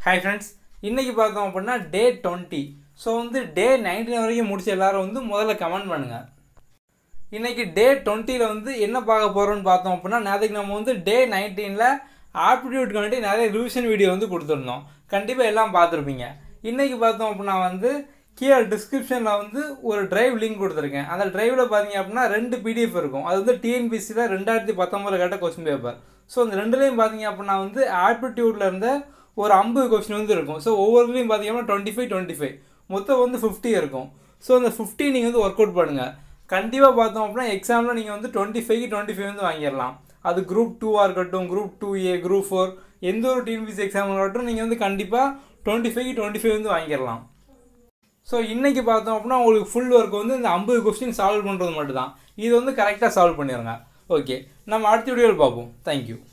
hi friends இன்றைக்கி பார்த்தோம் அப்படின்னா டே டுவெண்ட்டி ஸோ வந்து டே நைன்டீன் வரைக்கும் முடிச்ச எல்லாரும் வந்து முதல்ல கமெண்ட் பண்ணுங்கள் இன்றைக்கி டே டுவெண்ட்டியில் வந்து என்ன பார்க்க போகிறோம்னு பார்த்தோம் அப்படின்னா நேற்றுக்கு நம்ம வந்து டே நைன்டீனில் ஆப்டிடியூட்க்கு வேண்டி நிறைய ரிவிஷன் வீடியோ வந்து கொடுத்துருந்தோம் கண்டிப்பாக எல்லாம் பார்த்துருப்பீங்க இன்றைக்கி பார்த்தோம் அப்படின்னா வந்து கீழே டிஸ்கிரிப்ஷனில் வந்து ஒரு டிரைவ் லிங்க் கொடுத்துருக்கேன் அந்த டிரைவில் பார்த்தீங்க அப்படின்னா ரெண்டு பிடிஎஃப் இருக்கும் அது வந்து டிஎன்பிசியில் ரெண்டாயிரத்தி பத்தொம்பதில் கேட்ட கொஸ்டின் பேப்பர் ஸோ அந்த ரெண்டுலேயும் பார்த்தீங்க அப்படின்னா வந்து ஆப்டிடியூட்டில் இருந்த ஒரு ஐம்பது கொஸ்டின் வந்து இருக்கும் ஸோ ஒவ்வொருலையும் பார்த்தீங்கன்னா டுவெண்ட்டி ஃபைவ் டுவெண்ட்டி ஃபைவ் மொத்தம் வந்து ஃபிஃப்டி இருக்கும் ஸோ அந்த ஃபிஃப்டி நீங்கள் வந்து ஒர்க் அவுட் பண்ணுங்கள் கண்டிப்பாக பார்த்தோம் அப்படின்னா எக்ஸாமில் நீங்கள் வந்து டுவெண்ட்டி ஃபைவ்க்கு டுவெண்ட்டி ஃபைவ் வந்து வாங்கிடலாம் அது குரூப் டூவாக இருக்கட்டும் group two A group four எந்த ஒரு டிஎன்பிசி எக்ஸாம் இருக்கட்டும் நீங்கள் வந்து கண்டிப்பாக டுவெண்ட்டி ஃபைவ்க்கு டுவெண்ட்டி ஃபைவ் வந்து வாங்கிடலாம் ஸோ இன்றைக்கி பார்த்தோம் அப்படின்னா உங்களுக்கு ஃபுல் ஒர்க் வந்து இந்த ஐம்பது கொஸ்டின் சால்வ் பண்ணுறது மட்டும் தான் இது வந்து கரெக்டாக சால்வ் பண்ணிடுங்க ஓகே நம்ம அடுத்த வீடியோவில் பார்ப்போம் தேங்க்யூ